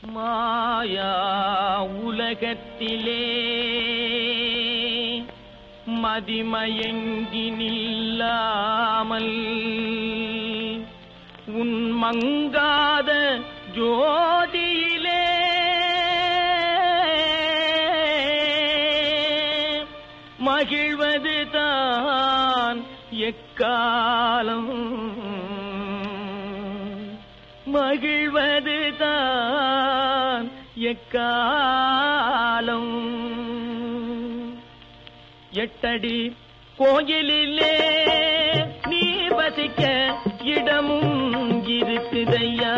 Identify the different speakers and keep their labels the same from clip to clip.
Speaker 1: மாயா உலகத்திலே மதிமயங்கி நில்லாமல் உன் மங்காத ஜோதியிலே மகிழ்வது தான் எக்காலம் மகிழ்வது தான் எக்காலம் எட்டடி கோயிலிலே நீ வசிக்க இடமும் இருக்குதையா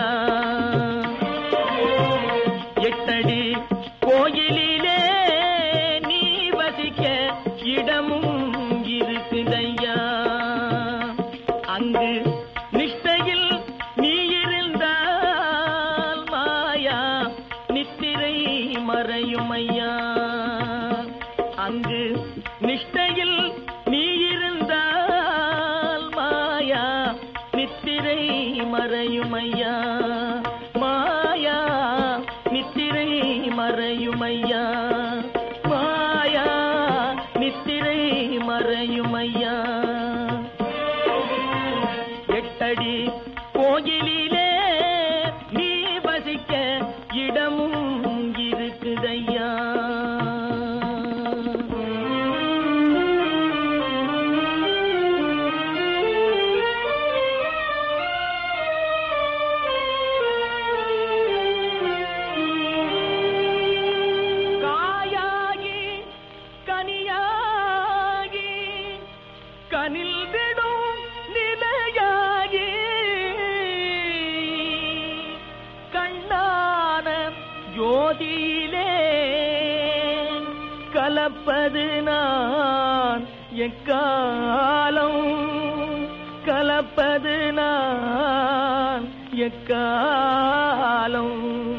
Speaker 1: எட்டடி கோயிலிலே நீ வசிக்க இடமும் இருக்குதையா அங்கு நிஷ்டையில் நீ இருந்தால் மாயா நித்திரை மறையும் ஐயா அங்கு நிஷ்டையில் நீ இருந்தால் மாயா நித்திரை மறையும் ஐயா மாயா நித்திரை மறையும் ஐயா மாயா நித்திரை மறையும் ஐயா எட்டடி கோயிலிலே நீ வசிக்க இடமும் இருக்குதையா காயாகி கனியாகி கனில் விடும் நிலையாகி கண்ணான ஜோதியிலே கலப்பது நான் எக்காலம் கலப்பது நான் எக்காலம்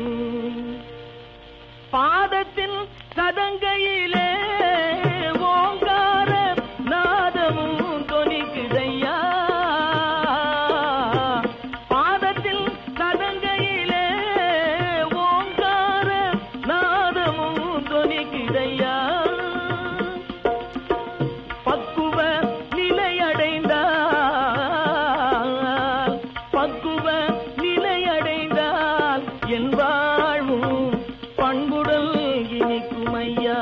Speaker 1: பாதத்தின் சதங்கையிலே ஓங்கார நாதமும் தொனிக்குதையா பாதத்தில் சதங்கையிலே ஓங்கார நாதமும் தொனிக்குதையா பக்குவ நிலையடைந்தால் பக்குவ நிலையடைந்தால் என் வாழ்வும் பண்புடல் இனிக்கும் ஐயா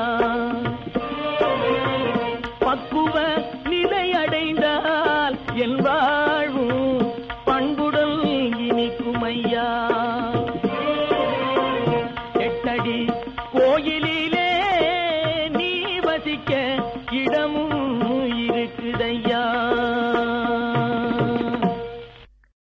Speaker 1: பக்குவ நிலையடைந்தால் என் வாழ்வும் பண்புடல் இனிக்கும் ஐயா எட்டடி கோயிலிலே நீ வசிக்க இடமும்